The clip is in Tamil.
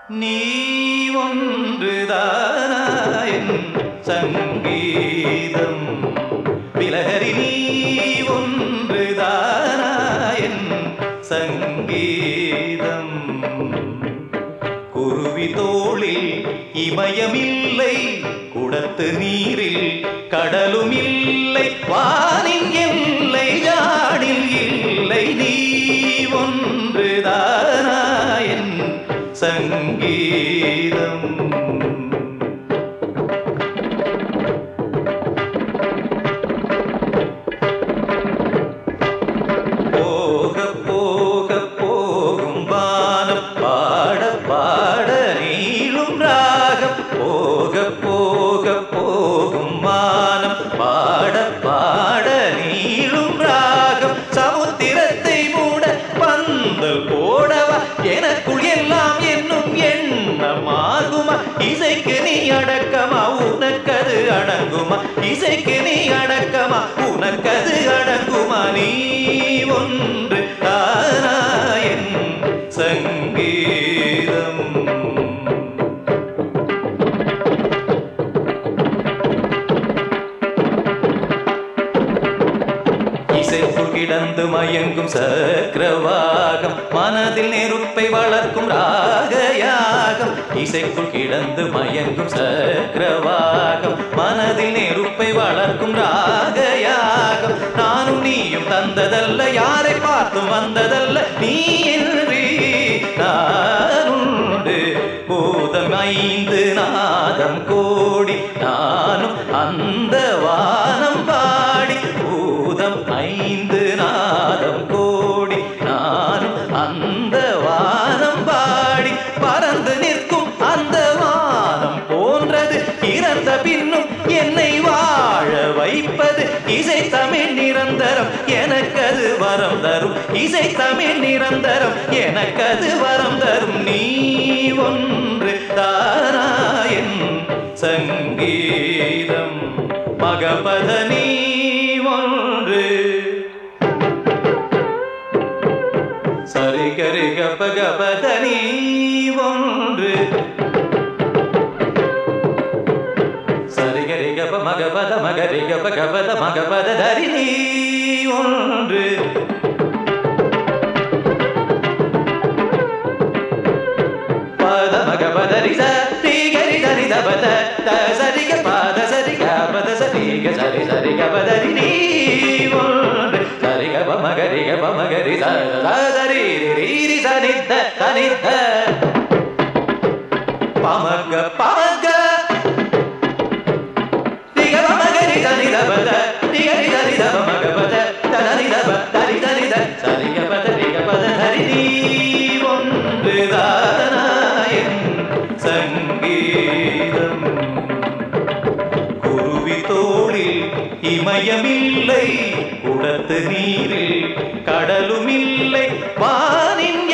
நீ ஒன்றுதானாயன் சங்கீதம் விலகரி நீ ஒன்றுதானாயன் சங்கீதம் குருவி தோளில் இமயமில்லை குடத்து நீரில் கடலும் இல்லை வானின் எல்லை ஜாடில் இல்லை நீ ஒன்றுதானாயன் சங்கீதம் போக போக போகும் வானம் பாட பாட நீளும் ராகம் போக போக போகும் வானம் பாட பாட நீளும் ராகம் சமுத்திரத்தை மூட பந்தல் போடவா எனக்குள் எல்லாம் என்னும் எண்ணமாகுமா இசைக்கு நீ அடக்கமா உனக்கது அடங்குமா இசைக்கு நீ அடக்கமா உனக்கது அடங்குமா நீ ஒன்று தானாயன் சங்கீதம் இசைக்குள் கிடந்து மயங்கும் சக்கரவாகம் மனதில் நெருப்பை வளர்க்கும் ராகயாகம் இசைக்குள் கிடந்து மயங்கும் சக்கரவாகம் மனதில் நெருப்பை வளர்க்கும் ராகயாகம் நானும் நீயும் தந்ததல்ல யாரை பார்த்தும் வந்ததல்ல நீ என்று நானுண்டு பூதம் ஐந்து நாதம் கோடி நானும் அந்த வானம் பாடி பூதம் ஐந்து நாதம் கோடி நானும் அந்த வானம் பாடி பறந்து நிற்கும் அந்த வானம் போன்றது இறந்த பின்னும் என்னை வாழ வைப்பது இசை தமிழ் நிரந்தரம் எனக்கது வரம் தரும் இசை தமிழ் நிரந்தரம் எனக்கது வரம் தரும் நீ ஒன்று தாராயன் சங்கீதம் மகபத நீ ஒன்று சரி கரி கப கபத நீ ஒன்று சரி கரி கப மகபத மகரி கப கபத மகபத தரி நீ ஒன்று பத மகபத ரிச ரி கரி தரி தபத த சரி க பத சரி க பத சரி க சரி சரி க பத ரி நீ ஒன்று சரி க ப மகரி க ப மகரி ச த சரி ரி ரி ரி ச நி த த நி த பமக பமக ரி க ப மகரி த நி த பத ரி க ரி த நி த ப மக பத த த நி த ப த ரி த நி த சரி க பத ரி க பத ஹரி நீ ஒன்று தானாயன் சங்கீதம் குருவி தோளில் இமயமில்லை குடத்து நீரில் கடலுமில்லை வானின்